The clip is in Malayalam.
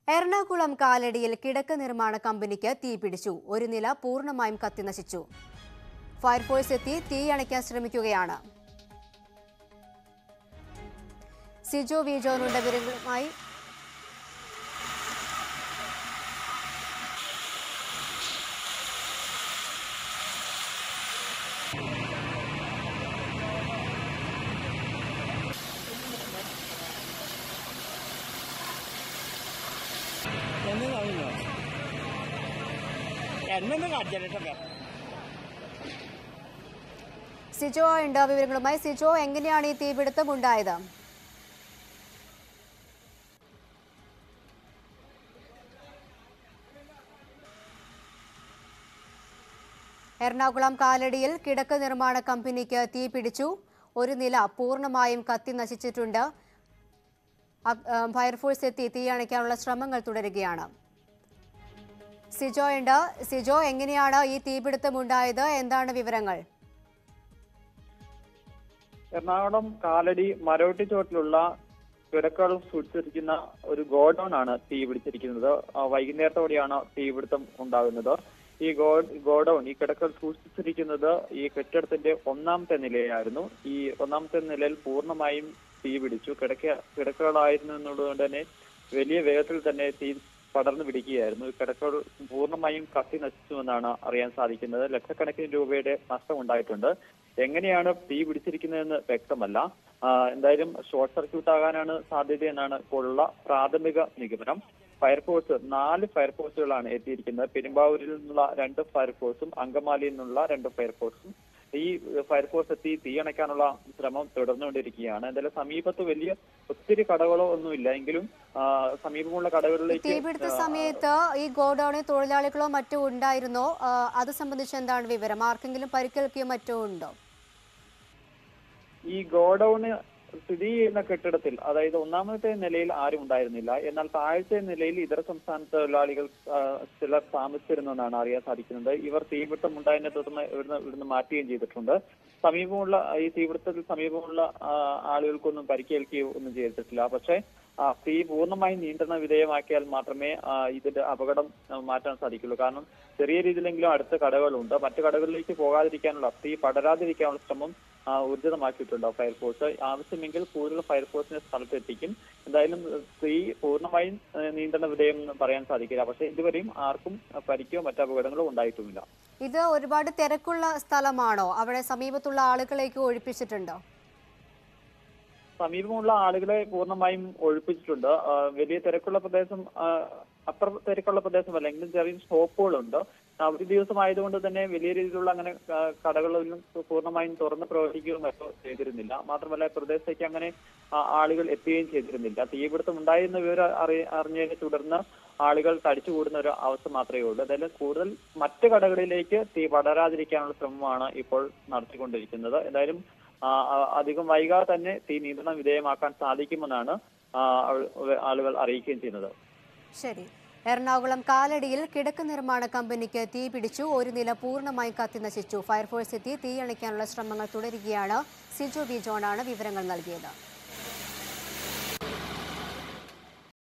എറണാകുളം കാലടിയിൽ കിടക്ക് നിർമ്മാണ കമ്പനിക്ക് തീപിടിച്ചു ഒരു നില പൂർണ്ണമായും കത്തിനശിച്ചു ഫയർഫോഴ്സ് എത്തി തീ അണയ്ക്കാൻ ശ്രമിക്കുകയാണ് സിജോ വി ജോനുണ്ട് വിവരങ്ങളുമായി എന്നെ കാണുന്നു എന്നൊന്നും കാണിച്ചിട്ടൊക്കെ സിജോ ഉണ്ട് വിവരങ്ങളുമായി സിജോ എങ്ങനെയാണ് ഈ തീപിടുത്തം ഉണ്ടായത് എറണാകുളം കാലടിയിൽ കിടക്ക് നിർമ്മാണ കമ്പനിക്ക് തീ പിടിച്ചു ഒരു നില പൂർണ്ണമായും കത്തി നശിച്ചിട്ടുണ്ട് അ- ആ, ഫയർഫോഴ്സ് എത്തി തീ അണയ്ക്കാനുള്ള ശ്രമങ്ങൾ തുടരുകയാണ് സിജോ ഉണ്ട് സിജോ എങ്ങനെയാണ് ഈ തീപിടുത്തം ഉണ്ടായത് എന്താണ് വിവരങ്ങൾ എറണാകുളം കാലടി മരോട്ടിച്ചോട്ടിലുള്ള കിടക്കകൾ സൂക്ഷിച്ചിരിക്കുന്ന ഒരു ഗോഡൌൺ ആണ് തീ പിടിച്ചിരിക്കുന്നത് ആ, വൈകുന്നേരത്തോടെയാണ് തീപിടുത്തം ഉണ്ടാകുന്നത് ഈ ഗോ ഗോഡൌൺ ഈ കിടക്കകൾ സൂക്ഷിച്ചിരിക്കുന്നത് ഈ കെട്ടിടത്തിന്റെ ഒന്നാമത്തെ നിലയായിരുന്നു ഈ ഒന്നാമത്തെ നിലയിൽ പൂർണ്ണമായും തീ പിടിച്ചു കിടക്ക കിടക്കകളായിരുന്നു എന്നുള്ളതുകൊണ്ട് തന്നെ വലിയ വേഗത്തിൽ തന്നെ തീ പടർന്നു പിടിക്കുകയായിരുന്നു ഈ കിടക്കകൾ പൂർണ്ണമായും കത്തി നശിച്ചുവെന്നാണ് അറിയാൻ സാധിക്കുന്നത് ലക്ഷക്കണക്കിന് രൂപയുടെ നഷ്ടം ഉണ്ടായിട്ടുണ്ട് എങ്ങനെയാണ് തീ പിടിച്ചിരിക്കുന്നതെന്ന് വ്യക്തമല്ല ആ, എന്തായാലും ഷോർട്ട് സർക്യൂട്ട് ആകാനാണ് സാധ്യതയെന്നാണ് ഇപ്പോഴുള്ള പ്രാഥമിക നിഗമനം ഫയർഫോഴ്സ് നാല് ഫയർഫോഴ്സുകളാണ് എത്തിയിരിക്കുന്നത് പെരുമ്പാവൂരിൽ നിന്നുള്ള രണ്ട് ഫയർഫോഴ്സും അങ്കമാലിയിൽ നിന്നുള്ള രണ്ട് ഫയർഫോഴ്സും ഈ ഫയർഫോഴ്സ് എത്തി തീയണയ്ക്കാനുള്ള ശ്രമം തുടർന്നുകൊണ്ടിരിക്കുകയാണ് എന്തായാലും സമീപത്ത് വലിയ ഒത്തിരി കടകളോ ഒന്നുമില്ല എങ്കിലും ആ, സമീപമുള്ള കടകളിലേക്ക് തീപിടുത്ത സമയത്ത് ഈ ഗോഡൌണിൽ തൊഴിലാളികളോ മറ്റോ ഉണ്ടായിരുന്നോ ആ, അത് സംബന്ധിച്ച് എന്താണ് വിവരം ആർക്കെങ്കിലും പരിക്കേൽക്കുകയോ മറ്റോ ഉണ്ടോ ഈ ഗോഡൌണ് സ്ഥിതി ചെയ്യുന്ന കെട്ടിടത്തിൽ അതായത് ഒന്നാമത്തെ നിലയിൽ ആരും ഉണ്ടായിരുന്നില്ല എന്നാൽ താഴത്തെ നിലയിൽ ഇതര സംസ്ഥാന തൊഴിലാളികൾ ആ, ചിലർ താമസിച്ചിരുന്നെന്നാണ് അറിയാൻ സാധിക്കുന്നത് ഇവർ തീപിടുത്തം ഉണ്ടായതിനെ തുടർന്ന് ഇവിടുന്ന് ഇവിടുന്ന് മാറ്റുകയും ചെയ്തിട്ടുണ്ട് സമീപമുള്ള ഈ തീപിടുത്തത്തിൽ സമീപമുള്ള ആ, ആളുകൾക്കൊന്നും പരിക്കേൽക്കുകയോ ഒന്നും ചെയ്തിട്ടില്ല പക്ഷേ ആ, തീ പൂർണ്ണമായും നിയന്ത്രണ വിധേയമാക്കിയാൽ മാത്രമേ ആ, ഇതിന്റെ അപകടം ആ, മാറ്റാൻ സാധിക്കുള്ളൂ കാരണം ചെറിയ രീതിയിലെങ്കിലും അടുത്ത കടകളുണ്ട് മറ്റു കടകളിലേക്ക് പോകാതിരിക്കാനുള്ള തീ പടരാതിരിക്കാനുള്ള ശ്രമം ആ, ഊർജിതമാക്കിയിട്ടുണ്ട് ഫയർഫോഴ്സ് ആവശ്യമെങ്കിൽ കൂടുതൽ ഫയർഫോഴ്സിനെ സ്ഥലത്തെത്തിക്കും എന്തായാലും തീ പൂർണ്ണമായും ആ, നിയന്ത്രണ വിധേയം എന്ന് പറയാൻ സാധിക്കില്ല പക്ഷേ ഇതുവരെയും ആർക്കും പരിക്കോ മറ്റു അപകടങ്ങളോ ഉണ്ടായിട്ടുമില്ല ഇത് ഒരുപാട് തിരക്കുള്ള സ്ഥലമാണോ അവിടെ സമീപത്തുള്ള ആളുകളേക്ക് ഒഴിപ്പിച്ചിട്ടുണ്ടോ സമീപമുള്ള ആളുകളെ പൂർണ്ണമായും ഒഴിപ്പിച്ചിട്ടുണ്ട് ആ, വലിയ തിരക്കുള്ള പ്രദേശം ആ, അത്ര തിരക്കുള്ള പ്രദേശമല്ല എങ്കിലും ചെറിയ ഷോപ്പുകളുണ്ട് അവധി ദിവസമായതുകൊണ്ട് തന്നെ വലിയ രീതിയിലുള്ള അങ്ങനെ ആ, കടകളൊന്നും പൂർണ്ണമായും തുറന്ന് പ്രവർത്തിക്കുകയോ മറ്റോ ചെയ്തിരുന്നില്ല മാത്രമല്ല പ്രദേശത്തേക്ക് അങ്ങനെ ആ, ആളുകൾ എത്തുകയും ചെയ്തിരുന്നില്ല തീപിടുത്തം ഉണ്ടായിരുന്ന വിവരം അറി അറിഞ്ഞതിനെ തുടർന്ന് ആളുകൾ തടിച്ചുകൂടുന്ന ഒരു അവസ്ഥ മാത്രമേ ഉള്ളൂ എന്തായാലും കൂടുതൽ മറ്റ് കടകളിലേക്ക് തീ പടരാതിരിക്കാനുള്ള ശ്രമമാണ് ഇപ്പോൾ നടത്തിക്കൊണ്ടിരിക്കുന്നത് എന്തായാലും ആ, ആ, അധികം വൈകാതെ തന്നെ തീ നിയന്ത്രണ വിധേയമാക്കാൻ സാധിക്കുമെന്നാണ് ആ, ആൾ- ആളുകൾ അറിയിക്കുകയും ചെയ്യുന്നത് ശരി എറണാകുളം കാലടിയിൽ കിടക്ക് നിർമ്മാണ കമ്പനിക്ക് തീ പിടിച്ചു ഒരു നില പൂർണ്ണമായും കത്തി നശിച്ചു ഫയർഫോഴ്സ് എത്തി തീ അണയ്ക്കാനുള്ള ശ്രമങ്ങൾ തുടരുകയാണ് സിജോ ബി ജോണാണ് വിവരങ്ങൾ നൽകിയത്